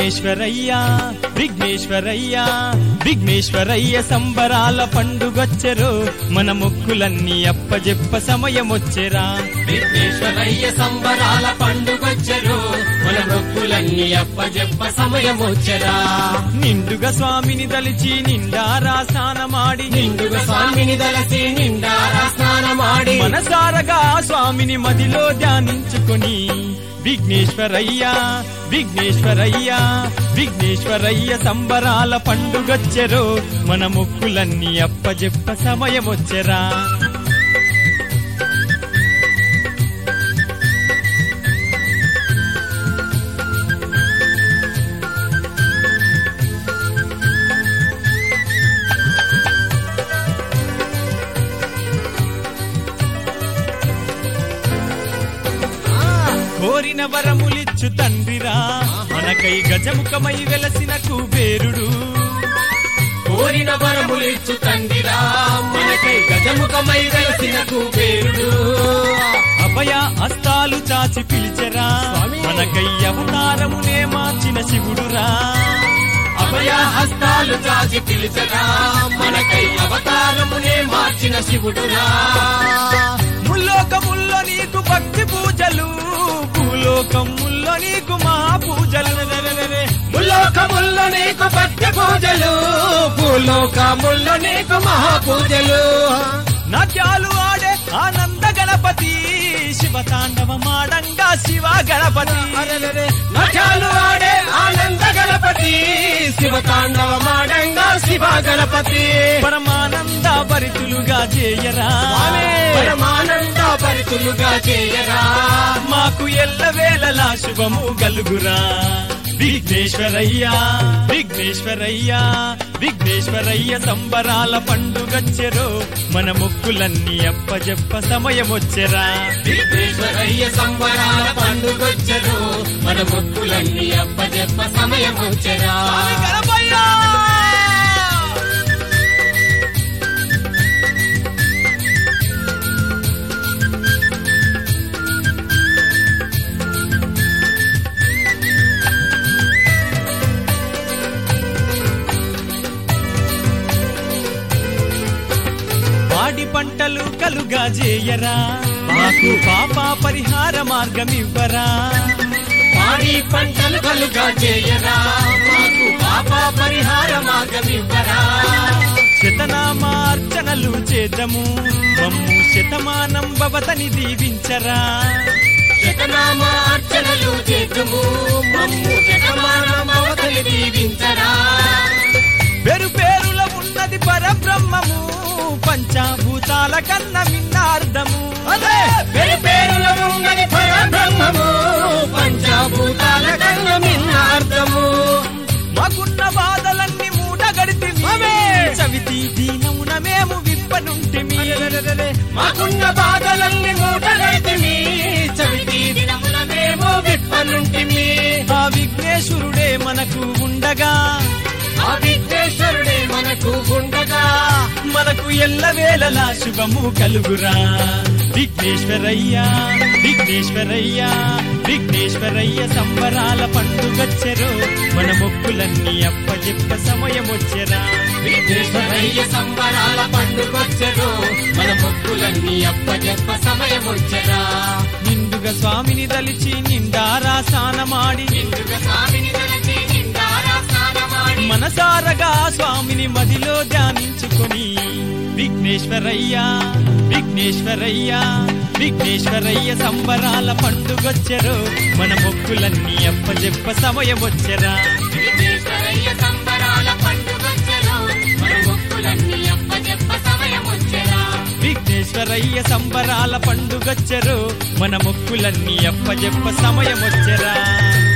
విఘ్నేశ్వరయ్య విఘ్నేశ్వరయ్య విఘ్నేశ్వరయ్య సంబరాల పండుగొచ్చెరో మన మొక్కులన్నీ అప్పజెప్ప సమయమొచ్చెరా విఘ్నేశ్వరయ్య సంబరాల పండుగొచ్చరు మన మొక్కులన్నీ అప్పజెప్ప సమయమొచ్చరా నిండుగా స్వామిని దలిచి నిండారా స్నానమాడి నిండుగా స్వామిని దలసి నిండారా స్నానమాడి మనసారగా స్వామిని మదిలో ధ్యానించుకొని విఘ్నేశ్వరయ్య విఘ్నేశ్వరయ్య విఘ్నేశ్వరయ్య సంబరాల పండుగొచ్చెరో మన మొక్కులన్నీ అప్పజెప్ప సమయమొచ్చెరా కోరిన వరములిచ్చు తండ్రిరా మనకై గజముఖమై వెలసిన కుబేరుడు కోరిన వరములిచ్చు తండ్రిరా మనకై గజముఖమై వెలసిన కుబేరుడు అభయ హస్తాలు చాచి పిలిచెరా స్వామి. మనకై అవతారమునే మార్చిన శివుడురా అభయ హస్తాలు చాచి పిలిచరా మనకై అవతారమునే మార్చిన శివుడురా ముల్లోకముల్లో నీకు భక్తి పూజలు భూలోకముల్లో నీకు మహా పూజలు ముల్లోకముల్లో నీకు భక్తి పూజలు భూలోకముల్లో నీకు మహాపూజలు నాట్యాలు ఆడే ఆనంద గణపతి శివ తాండవమాడంగా శివ గణపతి నటాలు ఆడే ఆనంద గణపతి శివ తాండవమాడంగా శివ గణపతి పరమానంద భరితులుగా చేయరా పరమానంద పరితులుగా చేయరా మాకు ఎల్లవేళలా శుభము గలుగురా విఘ్నేశ్వరయ్య విఘ్నేశ్వరయ్య విఘ్నేశ్వరయ్య సంబరాల పండుగచ్చెరో మన మొక్కులన్నీ అప్పజెప్ప సమయమొచ్చెరా విఘ్నేశ్వరయ్య సంబరాల పండుగొచ్చరు మన మొక్కులన్నీ అప్పజెప్ప సమయం వచ్చరా గణపయ్యా! పాడి పంటలు కలుగా చేయరా మాకు పాప పరిహార మార్గం ఇవ్వరా పాడి పంటలు కలుగా చేయరా మాకు పాప పరిహార మార్గం ఇవ్వరా శతనామార్చనలు చేద్దాము మమ్ము శతమానం భవతని దీవించరా శతనామ అర్చనలు చేతుము మమ్ము శతమానమవతలి దీవించరా పేరు పేరుల ఉన్నది పరబ్రహ్మము పంచాభూతాల కన్న మిన్నార్థము పేరు పేరులో ఉన్నది పరబ్రహ్మము పంచభూతాల కన్న మిన్నార్థము మాకున్న బాధలన్నీ మూట గడిపి చవితి దీనమున మేము విప్పనుంటిమి మాకున్న బాధలన్నీ మూటగడితిమి చవితి దినమున మేము విప్పనుంటిమి ఆ విఘ్నేశ్వరుడే మనకు ఉండగా ఆ విఘ్నేశ్వరుడే మనకు ఉండగా మనకు ఎల్లవేళలా శుభము కలుగురా విఘ్నేశ్వరయ్య విఘ్నేశ్వరయ్య విఘ్నేశ్వరయ్య సంబరాల పండుగచ్చెరో మన మొక్కులన్నీ అప్పజెప్ప సమయమొచ్చెరా విఘ్నేశ్వరయ్య సంబరాల పండుగొచ్చరు మన మొక్కులన్నీ అప్పజెప్ప సమయం వచ్చరా నిండుగా స్వామిని దలిచి నిండారా స్నానమాడి నిండుగా స్వామిని తలచి నిండారా స్నానమాడి మనసారగా స్వామిని మదిలో ధ్యానించుకొని విఘ్నేశ్వరయ్య విఘ్నేశ్వరయ్య విఘ్నేశ్వరయ్య సంబరాల పండుగొచ్చెరో మన మొక్కులన్నీ అప్పజెప్ప సమయమొచ్చెరా విఘ్నేశ్వరయ్య సంబరాల పండుగొచ్చరు మన మొక్కులన్నీ అప్పజెప్ప సమయం వచ్చరా విఘ్నేశ్వరయ్య సంబరాల పండుగొచ్చెరో మన మొక్కులన్నీ అప్పజెప్ప సమయమొచ్చెరా